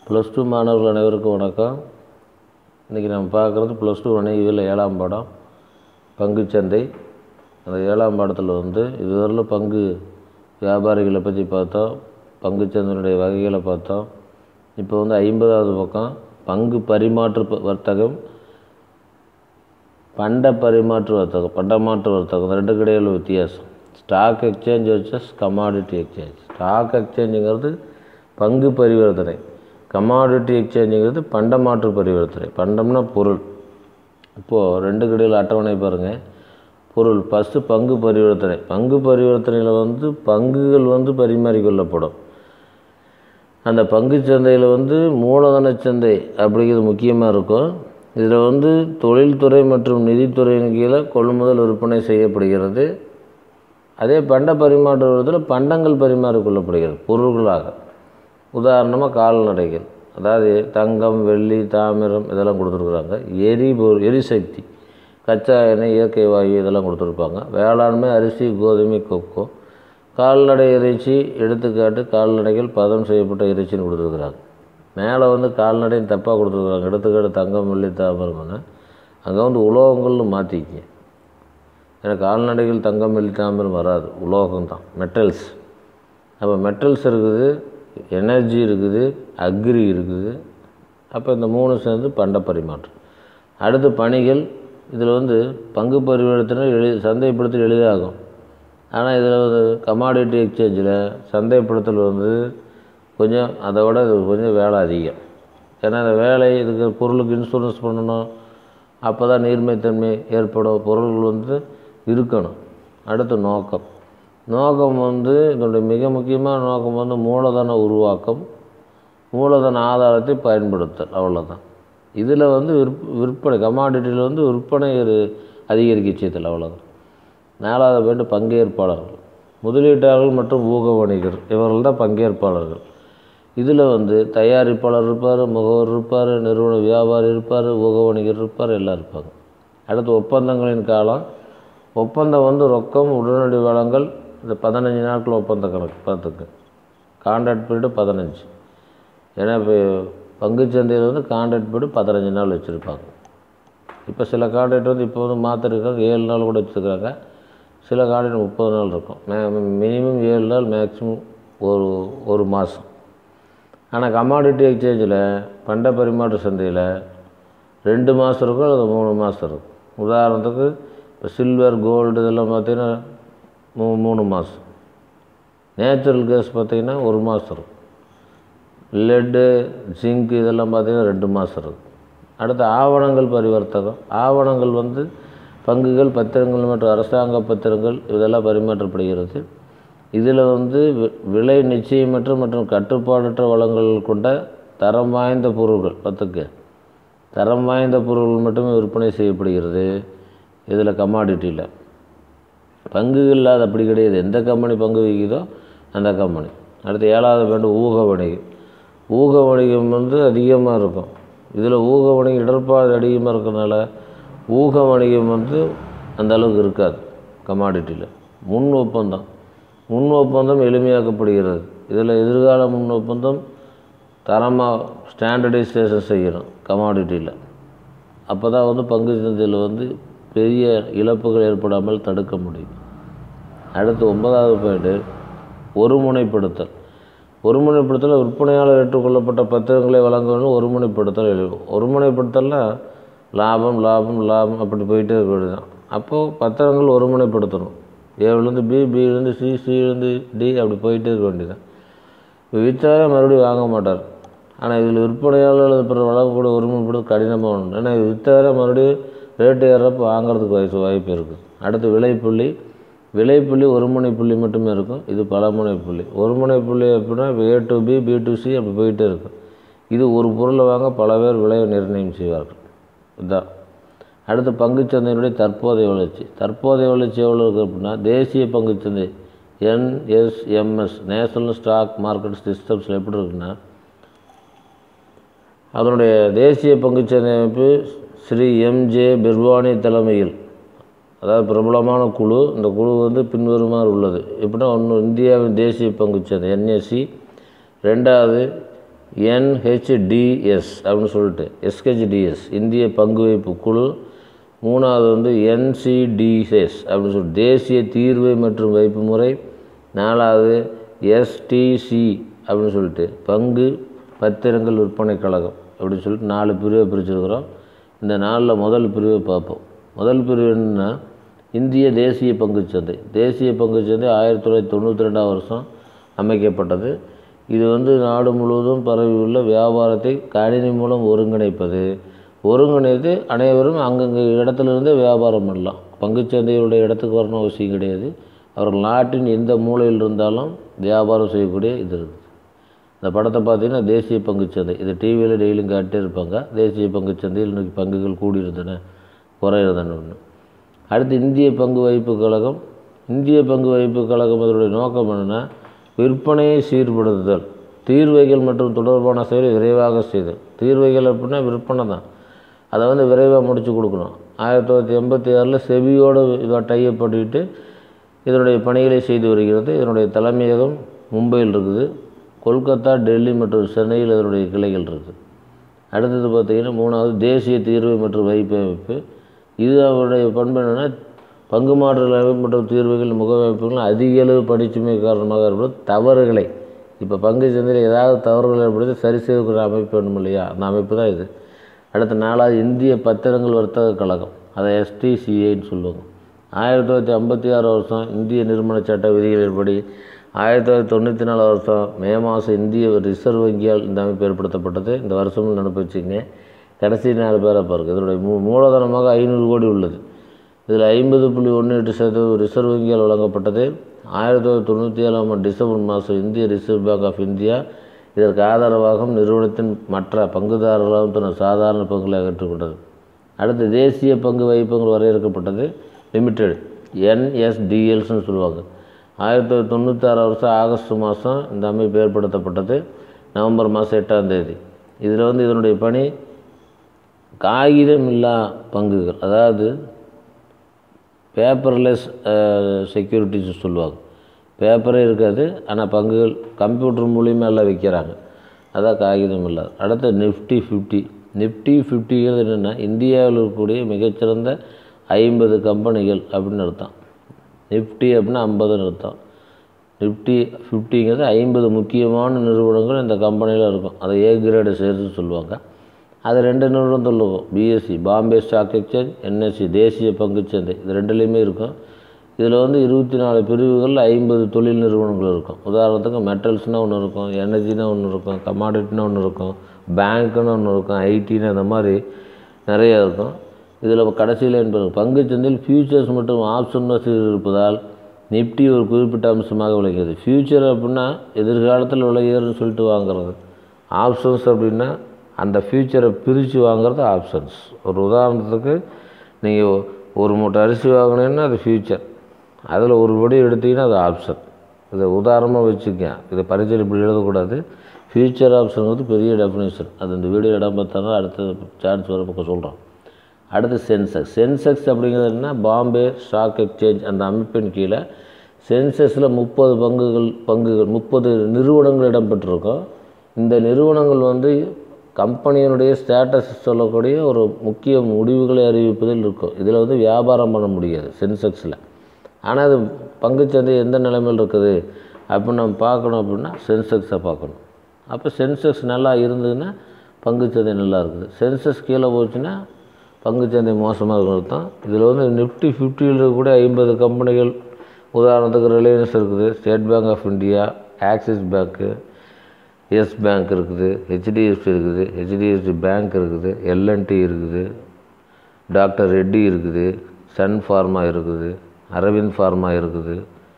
plus two மாணவர்கள் அனைவருக்கும் வணக்கம் இன்றைக்கி நம்ம பார்க்குறது ப்ளஸ் டூ வணிகவியல் ஏழாம் பாடம் பங்குச்சந்தை அந்த ஏழாம் பாடத்தில் வந்து இதுவரையிலும் பங்கு வியாபாரிகளை பற்றி பார்த்தோம் பங்குச்சந்தையினுடைய வகைகளை பார்த்தோம் இப்போ வந்து ஐம்பதாவது பக்கம் பங்கு பரிமாற்று ப- வர்த்தகம் பண்ட பரிமாற்று வர்த்தகம் பண்டமாற்று வர்த்தகம் இந்த ரெண்டுக்கு இடையில உள்ள வித்தியாசம் stock exchange versus commodity exchange stock எக்ஸ்சேஞ்சுங்கிறது பங்கு பரிவர்த்தனை கமாடிட்டி எக்ஸ்சேஞ்சுங்கிறது பண்டமாற்று பரிவர்த்தனை பண்டம்னா பொருள் இப்போது ரெண்டுக்கு இடையில அட்டவணை பாருங்கள் பொருள் ஃபஸ்ட்டு பங்கு பரிவர்த்தனை பங்கு பரிவர்த்தனையில் வந்து பங்குகள் வந்து பரிமாறிக்கொள்ளப்படும் அந்த பங்குச் சந்தையில் வந்து மூலதன சந்தை அப்படிங்கிறது முக்கியமாக இருக்கும் இதில் வந்து தொழில்துறை மற்றும் நிதித்துறையின் கீழே கொள்முதல் விற்பனை செய்யப்படுகிறது அதே பண்ட பரிமாற்ற விதத்தில் பண்டங்கள் பரிமாறிக்கொள்ளப்படுகிறது பொருள்களாக உதாரணமாக கால்நடைகள் அதாவது தங்கம் வெள்ளி தாமிரம் இதெல்லாம் கொடுத்துருக்குறாங்க எரிபொருள் எரிசக்தி கச்சா எண்ணெய் இயற்கை வாயு இதெல்லாம் கொடுத்துருப்பாங்க வேளாண்மை அரிசி கோதுமை கொக்கோ கால்நடை இறைச்சி எடுத்துக்காட்டு கால்நடைகள் பதம் செய்யப்பட்ட இறைச்சின்னு கொடுத்துருக்குறாங்க மேலே வந்து கால்நடைன்னு தப்பாக கொடுத்துருக்குறாங்க எடுத்துக்காட்டு தங்கம் வெள்ளி தாமிரம்னு அங்கே வந்து உலோகங்கள்னு மாற்றிக்கிங்க ஏன்னா கால்நடைகள் தங்கம் வெள்ளி தாமிரம் வராது உலோகம் தான் மெட்டல்ஸ் அப்போ மெட்டல்ஸ் இருக்குது எனர்ஜி இருக்குது அக்ரி இருக்குது அப்போ இந்த மூணு சேர்ந்து பண்ட பரிமாற்றம் அடுத்து பணிகள் இதில் வந்து பங்கு பரிவர்த்தனை எளி சந்தைப்படுத்தல் எளிதாகும் ஆனால் இதில் வந்து கமாடிட்டி எக்ஸ்சேஞ்சில் சந்தைப்படுத்தல் வந்து கொஞ்சம் அதை விட இது கொஞ்சம் வேலை அதிகம் ஏன்னா அந்த வேலை இதுக்கு பொருளுக்கு இன்சூரன்ஸ் பண்ணணும் அப்போ தான் நீர்மைத்தன்மை ஏற்படும் பொருள்கள் வந்து இருக்கணும் அடுத்து நோக்கம் நோக்கம் வந்து இதனுடைய மிக முக்கியமான நோக்கம் வந்து மூலதன உருவாக்கம் மூலதன ஆதாரத்தை பயன்படுத்தல் அவ்வளோதான் இதில் வந்து விற்ப விற்பனை கமாடிட்டியில் வந்து விற்பனை ஒரு அதிகரிக்க செய்தல் அவ்வளோதான் நாலாவது பேர் பங்கேற்பாளர்கள் முதலீட்டாளர்கள் மற்றும் ஊக வணிகர் இவர்கள் தான் பங்கேற்பாளர்கள் இதில் வந்து தயாரிப்பாளர் இருப்பார் முகவர் இருப்பார் நிறுவன வியாபாரி இருப்பார் ஊக வணிகர் இருப்பார் எல்லாம் இருப்பாங்க அடுத்து ஒப்பந்தங்களின் காலம் ஒப்பந்தம் வந்து ரொக்கம் உடனடி வழங்கல் இந்த பதினஞ்சு நாட்கள் ஒப்பந்த கணக்கு பார்த்துக்க கான்ட்ராக்ட் பீரியடு பதினஞ்சு ஏன்னா இப்போ பங்குச்சந்தையில் வந்து கான்ட்ராக்ட் பீரியடு பதினஞ்சு நாள் வச்சுருப்பாங்க இப்போ சில கான்ட்ராக்ட் வந்து இப்போ வந்து மாற்றிருக்காங்க ஏழு நாள் கூட வச்சுருக்காங்க சில கான்ட்ராக்ட் முப்பது நாள் இருக்கும் மே மினிமம் ஏழு நாள் மேக்ஸிமம் ஒரு ஒரு மாதம் ஆனால் கமாடிட்டி எக்ஸ்சேஞ்சில் பண்ட பரிமாற்ற சந்தையில் ரெண்டு மாதம் இருக்கும் அல்லது மூணு மாதம் இருக்கும் உதாரணத்துக்கு இப்போ சில்வர் கோல்டு இதெல்லாம் பார்த்தீங்கன்னா மூ மூணு மாதம் நேச்சுரல் கேஸ் பார்த்தீங்கன்னா ஒரு மாதம் இருக்கும் லெட்டு ஜிங்க் இதெல்லாம் பார்த்தீங்கன்னா ரெண்டு மாதம் இருக்கும் அடுத்து ஆவணங்கள் பரிவர்த்தகம் ஆவணங்கள் வந்து பங்குகள் பத்திரங்கள் மற்றும் அரசாங்க பத்திரங்கள் இதெல்லாம் பரிமாற்றப்படுகிறது இதில் வந்து வி- விலை நிச்சயமற்ற மற்றும் கட்டுப்பாடற்ற வளங்கள் கொண்ட தரம் வாய்ந்த பொருட்கள் பத்துக்கு தரம் வாய்ந்த பொருட்கள் மட்டுமே விற்பனை செய்யப்படுகிறது இதில் கமாடிட்டியில் பங்குகள் இல்லாத அப்படி கிடையாது எந்த கம்பெனி பங்கு விற்கிதோ அந்த கம்பெனி அடுத்து ஏழாவது பேண்டு ஊக வணிகம் ஊக வணிகம் வந்து அதிகமாக இருக்கும் இதில் ஊக வணிகம் இடர்பாடு அதிகமாக இருக்கறனால ஊக வணிகம் வந்து அந்த அளவுக்கு இருக்காது கமாடிட்டியில் முன் ஒப்பந்தம் முன் ஒப்பந்தம் எளிமையாக்கப்படுகிறது இதில் எதிர்கால முன் ஒப்பந்தம் தரமாக ஸ்டாண்டர்டைசேஷன் செய்யணும் கமாடிட்டியில் அப்போ தான் வந்து பங்கு சந்தையில் வந்து பெரிய இழப்புகள் ஏற்படாமல் தடுக்க முடியும் அடுத்து ஒன்பதாவது பாயிண்ட் ஒருமுனைப்படுத்தல் ஒருமுனைப்படுத்தல் விற்பனையாளர் ஏற்றுக்கொள்ளப்பட்ட பத்திரங்களை வழங்கணும் ஒருமுனைப்படுத்தல் எழுதும் ஒருமுனைப்படுத்தல்னா லாபம் லாபம் லாபம் அப்படி போயிட்டே இருக்க வேண்டியதுதான் அப்போது பத்திரங்கள் ஒருமுனைப்படுத்தணும் ஏவிலேருந்து பி பிலேருந்து சி சிலேருந்து டி அப்படி போயிட்டே இருக்க வேண்டியதுதான் விற்றாலே மறுபடியும் வாங்க மாட்டார் ஆனால் இதில் விற்பனையாளர் அல்லது பிற வழங்கக்கூடிய ஒருமுனைப்படுத்த கடினமாக ஒன்று ஏன்னா இது விற்றாலே மறுபடியும் ரேட்டு ஏறப்போ வாங்குறதுக்கு வயசு வாய்ப்பு இருக்குது அடுத்து விலைப்புள்ளி விலைப்புள்ளி ஒரு முனை புள்ளி மட்டுமே இருக்கும் இது பல முனை புள்ளி ஒரு முனை புள்ளி எப்படின்னா A to B B to C அப்படி போயிட்டே இருக்கும் இது ஒரு பொருளை வாங்க பல பேர் விலையை நிர்ணயம் செய்வார்கள் இதுதான் அடுத்து பங்குச்சந்தையினுடைய தற்போதைய வளர்ச்சி தற்போதைய வளர்ச்சி எவ்வளோ இருக்குது அப்படின்னா தேசிய பங்குச்சந்தை என்எஸ்எம்எஸ் நேஷனல் ஸ்டாக் மார்க்கெட் சிஸ்டம்ஸில் எப்படி இருக்குன்னா அதனுடைய தேசிய பங்குச்சந்தை அமைப்பு ஸ்ரீ எம்ஜே பிர்வானி தலைமையில் அதாவது பிரபலமான குழு இந்த குழு வந்து பின்வருமாறு உள்ளது எப்படின்னா ஒன்று இந்தியாவின் தேசிய பங்குச்சந்தை என்எஸ்சி ரெண்டாவது என்ஹெச்டிஎஸ் அப்படின்னு சொல்லிட்டு எஸ்ஹெச்டிஎஸ் இந்திய பங்கு வைப்பு குழு மூணாவது வந்து என்சிடிஎஸ் அப்படின்னு சொல்லிட்டு தேசிய தீர்வை மற்றும் வைப்பு முறை நாலாவது எஸ்டிசி அப்படின்னு சொல்லிட்டு பங்கு பத்திரங்கள் விற்பனை கழகம் அப்படின்னு சொல்லிட்டு நாலு பிரிவை பிரிச்சிருக்கிறோம் இந்த நாலில் முதல் பிரிவை பார்ப்போம் முதல் பிரிவு என்னன்னா இந்திய தேசிய பங்குச்சந்தை தேசிய பங்குச்சந்தை ஆயிரத்தி தொள்ளாயிரத்தி தொண்ணூற்றி ரெண்டாம் வருஷம் அமைக்கப்பட்டது இது வந்து நாடு முழுவதும் பரவியுள்ள வியாபாரத்தை கணினி மூலம் ஒருங்கிணைப்பது ஒருங்கிணைத்து அனைவரும் அங்கங்கே இடத்துலேருந்தே வியாபாரம் பண்ணலாம் பங்குச்சந்தையுடைய இடத்துக்கு வரணும் அவசியம் கிடையாது அவர்கள் நாட்டின் எந்த மூலையில் இருந்தாலும் வியாபாரம் செய்யக்கூடிய இது இருக்குது இந்த படத்தை பார்த்தீங்கன்னா தேசிய பங்குச்சந்தை இது டிவியில் டெய்லியும் காட்டிட்டே இருப்பாங்க தேசிய பங்குச்சந்தையில் இன்றைக்கி பங்குகள் கூடியிருந்தன குறையிருந்தன ஒன்று அடுத்து இந்திய பங்கு வைப்பு கழகம் இந்திய பங்கு வைப்பு கழகம் அதனுடைய நோக்கம் என்னென்னா விற்பனையை சீர்படுத்துதல் தீர்வைகள் மற்றும் தொடர்பான செயலை விரைவாக செய்தல் தீர்வைகள் அப்படின்னா விற்பனை தான் அதை வந்து விரைவாக முடித்து கொடுக்கணும் ஆயிரத்தி தொள்ளாயிரத்தி எண்பத்தி ஆறில் செபியோடு இதை டைப் பண்ணிட்டு இதனுடைய பணிகளை செய்து வருகிறது இதனுடைய தலைமையகம் மும்பையில் இருக்குது கொல்கத்தா டெல்லி மற்றும் சென்னையில் இதனுடைய கிளைகள் இருக்குது அடுத்தது பார்த்திங்கன்னா மூணாவது தேசிய தீர்வு மற்றும் வைப்பு அமைப்பு இது அவருடைய பண்பு என்னென்னா பங்கு மாற்றுதல் அமைப்பு மற்றும் தீர்வுகள் முகமைப்புகள் அதிக அளவு பணிச்சுமை காரணமாக ஏற்படும் தவறுகளை இப்போ பங்கு சந்தையில் ஏதாவது தவறுகள் ஏற்படுத்தி சரி செய்யக்கூடிய அமைப்பு வேணும் இல்லையா அந்த அமைப்பு தான் இது அடுத்த நாலாவது இந்திய பத்திரங்கள் வர்த்தக கழகம் அதை எஸ்டிசிஐன்னு சொல்லுவாங்க ஆயிரத்தி தொள்ளாயிரத்தி ஐம்பத்தி ஆறு வருஷம் இந்திய நிறுவன சட்ட விதிகளின்படி ஆயிரத்தி தொள்ளாயிரத்தி தொண்ணூற்றி நாலு வருஷம் மே மாதம் இந்திய ரிசர்வ் வங்கியால் இந்த அமைப்பு ஏற்படுத்தப்பட்டது இந்த வருஷமும் நினைப்பு வச்சுங்க கடைசி நாலு பேரை பாருங்க இதனுடைய மூ மூலதனமாக ஐநூறு கோடி உள்ளது இதில் ஐம்பது புள்ளி ஒன்று எட்டு சதவீதம் ரிசர்வ் வங்கியால் வழங்கப்பட்டது ஆயிரத்தி தொள்ளாயிரத்தி தொண்ணூற்றி ஏழாம் ஆண்டு டிசம்பர் மாதம் இந்திய ரிசர்வ் பேங்க் ஆஃப் இந்தியா இதற்கு ஆதரவாக நிறுவனத்தின் மற்ற பங்குதாரர்களாகவும் தனது சாதாரண பங்குகளை அகற்றிக்கொண்டது அடுத்து தேசிய பங்கு வைப்பங்கள் வரையறுக்கப்பட்டது லிமிடெட் என்எஸ்டிஎல்ஸ்னு சொல்லுவாங்க ஆயிரத்தி தொள்ளாயிரத்தி தொண்ணூத்தாறு வருஷம் ஆகஸ்ட் மாதம் இந்த அமைப்பு ஏற்படுத்தப்பட்டது நவம்பர் மாதம் எட்டாம் தேதி இதில் வந்து இதனுடைய பணி காகிதமில்லா பங்குகள் அதாவது பேப்பர்லெஸ் செக்யூரிட்டிஸ் சொல்லுவாங்க பேப்பரே இருக்காது ஆனால் பங்குகள் கம்ப்யூட்டர் மூலியமாக எல்லாம் விற்கிறாங்க அதான் காகிதம் இல்லாத அடுத்து நிஃப்டி ஃபிஃப்டி நிஃப்டி ஃபிஃப்டிங்கிறது என்னென்னா இந்தியாவில் இருக்கக்கூடிய மிகச்சிறந்த ஐம்பது கம்பெனிகள் அப்படின்னு அர்த்தம் நிஃப்டி அப்படின்னா ஐம்பதுன்னு அர்த்தம் நிஃப்டி ஃபிஃப்டிங்கிறது ஐம்பது முக்கியமான நிறுவனங்கள் இந்த கம்பெனியில் இருக்கும் அதை ஏ கிரேடு ஷேர்ஸ்னு சொல்லுவாங்க அது ரெண்டு நிறுவனம் சொல்லுவோம் BSC Bombay stock exchange NSC தேசிய பங்குச்சந்தை இது ரெண்டுலேயுமே இருக்கும் இதில் வந்து இருபத்தி நாலு பிரிவுகளில் ஐம்பது தொழில் நிறுவனங்கள் இருக்கும் உதாரணத்துக்கு மெட்டல்ஸ்னால் ஒன்று இருக்கும் எனர்ஜினா ஒன்று இருக்கும் கமாடிட்டினா ஒன்று இருக்கும் பேங்க்குன்னு ஒன்று இருக்கும் ஐடின்னு அந்த மாதிரி நிறைய இருக்கும் இதில் கடைசியில் என்பது பங்குச்சந்தையில் ஃபியூச்சர்ஸ் மற்றும் ஆப்ஷன் வசதி இருப்பதால் நிஃப்டி ஒரு குறிப்பிட்ட அம்சமாக விளங்கியது ஃபியூச்சர் அப்படின்னா எதிர்காலத்தில் விளையாதுன்னு சொல்லிட்டு வாங்குறது ஆப்ஷன்ஸ் அப்படின்னா அந்த ஃபியூச்சரை பிரித்து வாங்குறது ஆப்ஷன்ஸ் ஒரு உதாரணத்துக்கு நீங்கள் ஒரு மூட்டை அரிசி வாங்கினீங்கன்னா அது ஃபியூச்சர் அதில் ஒரு படி எடுத்தீங்கன்னா அது ஆப்ஷன் இதை உதாரணமாக வச்சுக்க இதை பரிச்சை இப்படி எழுதக்கூடாது ஃபியூச்சர் ஆப்ஷனுங்கிறது பெரிய டெஃபினேஷன் அது இந்த வீடியோ இடம் பார்த்தாலும் அடுத்த சான்ஸ் வர பக்கம் சொல்கிறோம் அடுத்து சென்செக்ஸ் சென்செக்ஸ் அப்படிங்கிறது என்ன பாம்பே ஸ்டாக் எக்ஸ்சேஞ்ச் அந்த அமைப்பின் கீழே சென்செக்ஸில் முப்பது பங்குகள் பங்குகள் முப்பது நிறுவனங்கள் இடம்பெற்றிருக்கும் இந்த நிறுவனங்கள் வந்து கம்பெனியினுடைய ஸ்டேட்டஸ் சொல்லக்கூடிய ஒரு முக்கிய முடிவுகளை அறிவிப்பதில் இருக்கும் இதில் வந்து வியாபாரம் பண்ண முடியாது சென்செக்ஸில் ஆனால் அது பங்குச்சந்தை எந்த நிலைமையில் இருக்குது அப்படின்னு நம்ம பார்க்கணும் அப்படின்னா சென்செக்ஸை பார்க்கணும் அப்போ சென்செக்ஸ் நல்லா இருந்ததுன்னா பங்குச்சந்தை நல்லா இருக்குது சென்செக்ஸ் கீழே போச்சுன்னா பங்குச்சந்தை மோசமாக இருக்கிறது தான் இதில் வந்து நிஃப்டி ஃபிஃப்டியில் இருக்கக்கூடிய ஐம்பது கம்பெனிகள் உதாரணத்துக்கு ரிலையன்ஸ் இருக்குது state bank of India Axis bank yes bank இருக்குது ஹெச்டிஎஃப்சி இருக்குது ஹெச்டிஎஃப்சி பேங்க் இருக்குது எல்என்டி இருக்குது டாக்டர் ரெட்டி இருக்குது சன் ஃபார்மா இருக்குது அரவிந்த் ஃபார்மா இருக்குது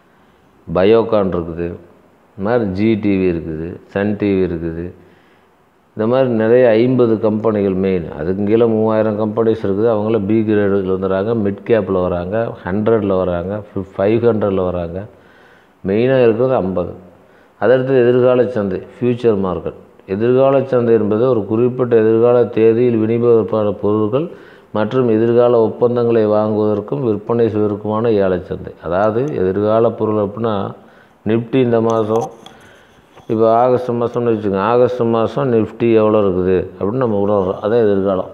பயோகான் இருக்குது இந்த மாதிரி ஜி டிவி இருக்குது சன் டிவி இருக்குது இந்த மாதிரி நிறைய ஐம்பது கம்பெனிகள் மெயின் அதுக்கு கீழே மூவாயிரம் கம்பெனிஸ் இருக்குது அவங்கள பி கிரேடில் வந்துடுறாங்க மிட் கேப்பில் வராங்க ஹண்ட்ரடில் வராங்க ஃபைவ் ஹண்ட்ரடில் வராங்க மெயினாக இருக்கிறது ஐம்பது அதடுத்து எதிர்கால சந்தை ஃப்யூச்சர் மார்க்கெட் எதிர்கால சந்தை என்பது ஒரு குறிப்பிட்ட எதிர்கால தேதியில் விநியோகிப்பான பொருட்கள் மற்றும் எதிர்கால ஒப்பந்தங்களை வாங்குவதற்கும் விற்பனை செய்வதற்குமான ஏலச்சந்தை அதாவது எதிர்கால பொருள் அப்படின்னா நிஃப்டி இந்த மாதம் இப்போ ஆகஸ்ட் மாதம்னு வச்சுக்கோங்க ஆகஸ்ட் மாதம் நிஃப்டி எவ்வளோ இருக்குது அப்படின்னு நம்ம உணர்றோம் அதான் எதிர்காலம்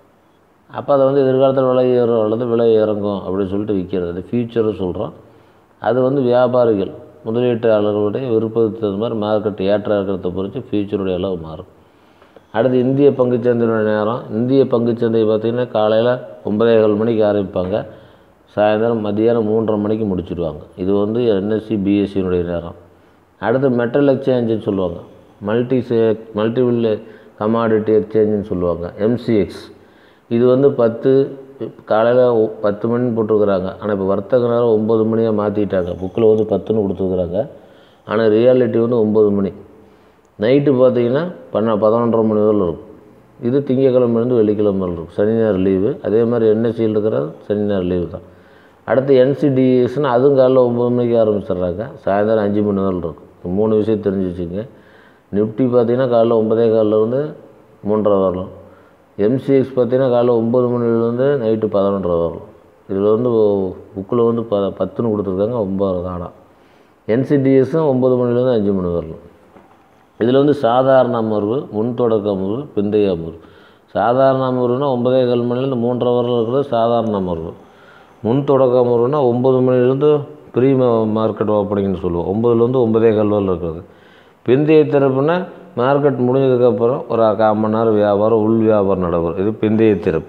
அப்போ அதை வந்து எதிர்காலத்தில் விலை ஏறும் அல்லது விலை இறங்கும் அப்படின்னு சொல்லிட்டு விற்கிறது அது ஃபியூச்சர்னு சொல்கிறோம் அது வந்து வியாபாரிகள் முதலீட்டாளர்களுடைய விருப்பத்துக்கு தகுந்த மாதிரி மார்க்கெட் ஏற்ற இருக்கிறத பொறுத்து ஃபியூச்சருடைய அளவு மாறும் அடுத்து இந்திய பங்குச்சந்தையுடைய நேரம் இந்திய பங்குச்சந்தை பார்த்திங்கன்னா காலையில் ஒன்பதே கால் மணிக்கு ஆரம்பிப்பாங்க சாயந்தரம் மத்தியானம் மூன்றரை மணிக்கு முடிச்சிடுவாங்க இது வந்து என்எஸ்சி பிஎஸ்சியினுடைய நேரம் அடுத்து மெட்டல் எக்ஸ்சேஞ்சுன்னு சொல்லுவாங்க மல்டி சே மல்டிபிள் கமாடிட்டி எக்ஸ்சேஞ்சுன்னு சொல்லுவாங்க எம்சிஎக்ஸ் இது வந்து பத்து காலையில் பத்து மணின்னு போட்டிருக்கிறாங்க ஆனால் இப்போ வர்த்தக நேரம் ஒம்பது மணியாக மாற்றிட்டாங்க புக்கில் வந்து பத்துன்னு கொடுத்துருக்குறாங்க ஆனால் ரியாலிட்டி வந்து ஒம்பது மணி நைட்டு பார்த்தீங்கன்னா பண்ண பதினொன்றரை மணி வரல இருக்கும் இது திங்கக்கிழமைலேருந்து வெள்ளிக்கிழமை வரல இருக்கும் சனி ஞாயிறு லீவு அதே மாதிரி என்எஸ்சியில் இருக்கிறது சனி ஞாயிறு லீவு தான் அடுத்து என்சிடிஎஸ்னு அதுவும் காலைல ஒம்பது மணிக்கு ஆரம்பிச்சிடுறாங்க சாயந்தரம் அஞ்சு மணி வரல இருக்கும் இந்த மூணு விஷயம் தெரிஞ்சு வச்சுங்க நிஃப்டி பார்த்தீங்கன்னா காலைல ஒன்பதே காலிலேருந்து மூன்றரை வரலாம் எம்சிஎக்ஸ் பார்த்தீங்கன்னா காலைல ஒம்பது மணிலேருந்து நைட்டு பதினொன்றரை வரலாம் இதில் வந்து புக்கில் வந்து ப பத்துன்னு கொடுத்துருக்காங்க ஒம்பது தானா என்சிடிஎஸும் ஒம்பது மணிலேருந்து அஞ்சு மணி வரலாம் இதில் வந்து சாதாரண அமர்வு முன் தொடக்க அமர்வு பிந்தைய அமர்வு சாதாரண அமர்வுனா ஒன்பதே கால் மணிலேருந்து மூன்றரை வரல இருக்கிறது சாதாரண அமர்வு முன் தொடக்க அமர்வுனா ஒம்பது மணிலேருந்து ப்ரீ மார்க்கெட் ஓப்பனிங்னு சொல்லுவோம் ஒம்பதுலேருந்து ஒன்பதே கால் வரல இருக்கிறது பிந்தைய திறப்புனா மார்க்கெட் முடிஞ்சதுக்கப்புறம் ஒரு கால் மணி நேரம் வியாபாரம் உள் வியாபாரம் நடைபெறும் இது பிந்தைய திறப்பு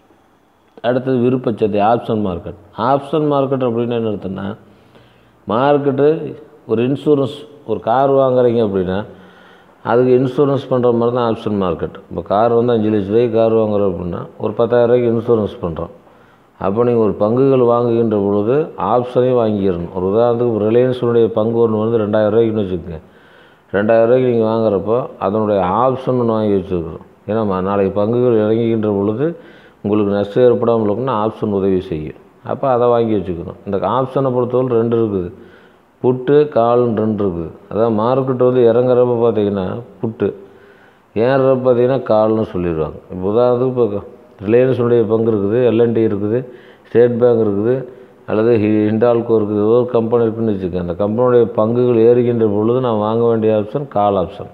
அடுத்தது விருப்பச்சந்தை ஆப்ஷன் மார்க்கெட் ஆப்ஷன் மார்க்கெட் அப்படின்னு என்ன அர்த்தம்னா மார்க்கெட்டு ஒரு இன்சூரன்ஸ் ஒரு கார் வாங்குறீங்க அப்படின்னா அதுக்கு இன்சூரன்ஸ் பண்ணுற மாதிரி தான் ஆப்ஷன் மார்க்கெட் இப்போ கார் வந்து அஞ்சு லட்ச ரூபாய்க்கு கார் வாங்குறோம் அப்படின்னா ஒரு பத்தாயிரம் ரூபாய்க்கு இன்சூரன்ஸ் பண்ணுறோம் அப்போ நீங்கள் ஒரு பங்குகள் வாங்குகின்ற பொழுது ஆப்ஷனையும் வாங்கிடணும் ஒரு உதாரணத்துக்கு ரிலையன்ஸுடைய பங்கு ஒன்று வந்து ரெண்டாயிரம் ரூபாய்க்குன்னு வச்சுக்கோங்க ரெண்டாயிரம் ரூபாய்க்கு நீங்கள் வாங்குறப்போ அதனுடைய ஆப்ஷன் ஒன்று வாங்கி வச்சுருக்குறோம் ஏன்னா ம- நாளைக்கு பங்குகள் இறங்குகின்ற பொழுது உங்களுக்கு நஷ்டம் ஏற்படாமல் இருக்குன்னா ஆப்ஷன் உதவி செய்யும் அப்போ அதை வாங்கி வச்சுக்கணும் இந்த ஆப்ஷனை பொறுத்தவரை ரெண்டு இருக்குது புட்டு கால்னு ரெண்டு இருக்குது அதான் மார்க்கெட் வந்து இறங்குறப்ப பார்த்தீங்கன்னா புட்டு ஏறுறப்ப பார்த்தீங்கன்னா கால்னு சொல்லிடுவாங்க இப்போ உதாரணத்துக்கு இப்போ ரிலையன்ஸுடைய பங்கு இருக்குது எல்என்டி இருக்குது ஸ்டேட் பேங்க் இருக்குது அல்லது ஹி- ஹிண்டால்கோ இருக்குது ஏதோ ஒரு கம்பெனி இருக்குன்னு வச்சுக்கோங்க அந்த கம்பெனியுடைய பங்குகள் ஏறுகின்ற பொழுது நான் வாங்க வேண்டிய ஆப்ஷன் கால் ஆப்ஷன்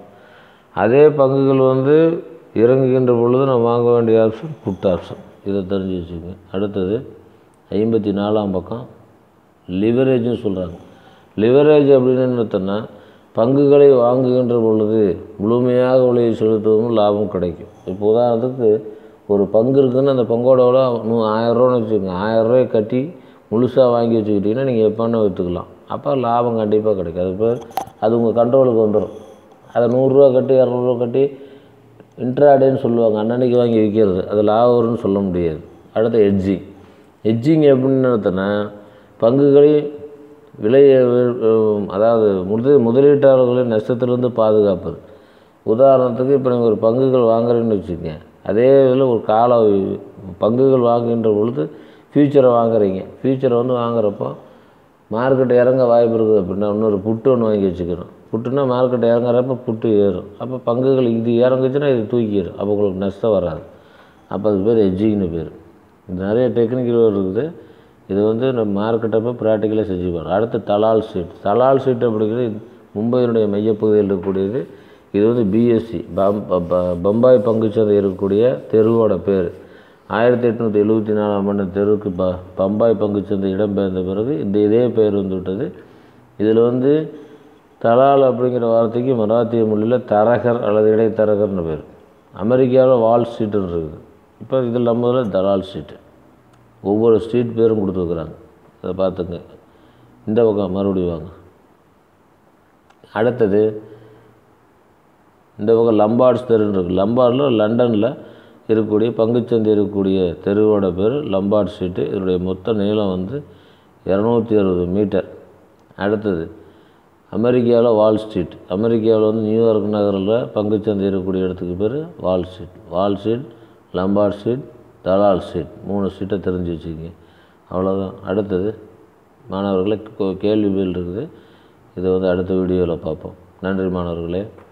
அதே பங்குகள் வந்து இறங்குகின்ற பொழுது நான் வாங்க வேண்டிய ஆப்ஷன் புட் ஆப்ஷன் இதை தெரிஞ்சு வச்சுக்கோங்க அடுத்தது ஐம்பத்தி நாலாம் பக்கம் லிவரேஜ்னு சொல்கிறாங்க லிவரேஜ் அப்படின்னு என்ன அர்த்தம்னா பங்குகளை வாங்குகின்ற பொழுது முழுமையாக விலையை செலுத்துவதும் லாபம் கிடைக்கும் இப்போ உதாரணத்துக்கு ஒரு பங்கு இருக்குன்னு அந்த பங்கோட விலை நூ ஆயிரரூவான்னு வச்சுக்கோங்க ஆயிரரூவாய் கட்டி முழுசாக வாங்கி வச்சுக்கிட்டிங்கன்னா நீங்கள் எப்போ வேணால் விற்றுக்கலாம் அப்போ லாபம் கண்டிப்பாக கிடைக்கும் அது பேர் அது உங்கள் கண்ட்ரோலுக்கு வந்துடும் அதை நூறுரூவா கட்டி இரநூறுவா கட்டி இன்ட்ராடேன்னு சொல்லுவாங்க அன்னன்னைக்கு வாங்கி விற்கிறது அது லாபம் வரும்னு சொல்ல முடியாது அடுத்து எட்ஜிங் எட்ஜிங் எப்படின்னு அர்த்தம்னா பங்குகளை விலை அதாவது முது முதலீட்டாளர்களை நஷ்டத்திலிருந்து பாதுகாப்பது உதாரணத்துக்கு இப்போ நீங்கள் ஒரு பங்குகள் வாங்குறீங்கன்னு வச்சுக்கோங்க அதே இதில் ஒரு கால பங்குகள் வாங்குகின்ற பொழுது ஃப்யூச்சரை வாங்குறீங்க ஃப்யூச்சரை வந்து வாங்குறப்போ மார்க்கெட் இறங்க வாய்ப்பு இருக்குது அப்படின்னா இன்னொரு புட்டு ஒன்று வாங்கி வச்சுக்கணும் புட்டுனா மார்க்கெட் இறங்குறப்ப புட்டு ஏறும் அப்போ பங்குகள் இது இறங்குச்சுன்னா இது தூக்கிடும் அப்போ உங்களுக்கு நஷ்டம் வராது அப்போ அது பேர் எஜ்ஜிங்னு பேர் இது நிறைய டெக்னிக்கல் இருக்குது இது வந்து நம்ம மார்க்கெட்டப்போ ப்ராக்டிக்கலாக செஞ்சு போகிறோம் அடுத்து தலால் சீட் தலால் சீட் அப்படிங்கிறது மும்பையினுடைய மையப்பகுதியில் இருக்கக்கூடியது இது வந்து பிஎஸ்சி பம்பாய் பங்குச்சந்தை இருக்கக்கூடிய தெருவோட பேர் ஆயிரத்தி எட்நூற்றி எழுபத்தி நாலாம் ஆண்டு தெருவுக்கு ப பம்பாய் பங்குச்சந்தை இடம்பெயர்ந்த பிறகு இந்த இதே பெயர் வந்து விட்டது இதில் வந்து தலால் அப்படிங்கிற வார்த்தைக்கு மராத்திய மொழியில் தரகர் அல்லது இடைத்தரகர்னு பேர் அமெரிக்காவில் வால் ஸ்ட்ரீட்டுன்னு இருக்குது இப்போ இதில் நம்ம இதில் தலால் ஸ்ட்ரீட்டு ஒவ்வொரு ஸ்ட்ரீட் பேரும் கொடுத்துருக்குறாங்க அதை பார்த்துங்க இந்த பக்கம் மறுபடியும் வாங்க அடுத்தது இந்த பக்கம் லம்பார்ட்ஸ் தெருன்னு இருக்குது லம்பார்டில் லண்டனில் இருக்கக்கூடிய பங்குச்சந்தை இருக்கக்கூடிய தெருவோட பேர் லம்பார்ட் ஸ்ட்ரீட்டு இதனுடைய மொத்த நீளம் வந்து இரநூத்தி அறுபது மீட்டர் அடுத்தது அமெரிக்காவில் வால் ஸ்ட்ரீட் அமெரிக்காவில் வந்து நியூயார்க் நகரில் பங்குச்சந்தை இருக்கக்கூடிய இடத்துக்கு பேர் wall street wall street Lombard street Dalal street மூணு ஸ்ட்ரீட்டை தெரிஞ்சு வச்சுக்கிங்க அவ்வளோதான் அடுத்தது மாணவர்களே கோ- கேள்வி பதில் இருக்குது இதை வந்து அடுத்த வீடியோவில் பார்ப்போம் நன்றி மாணவர்களே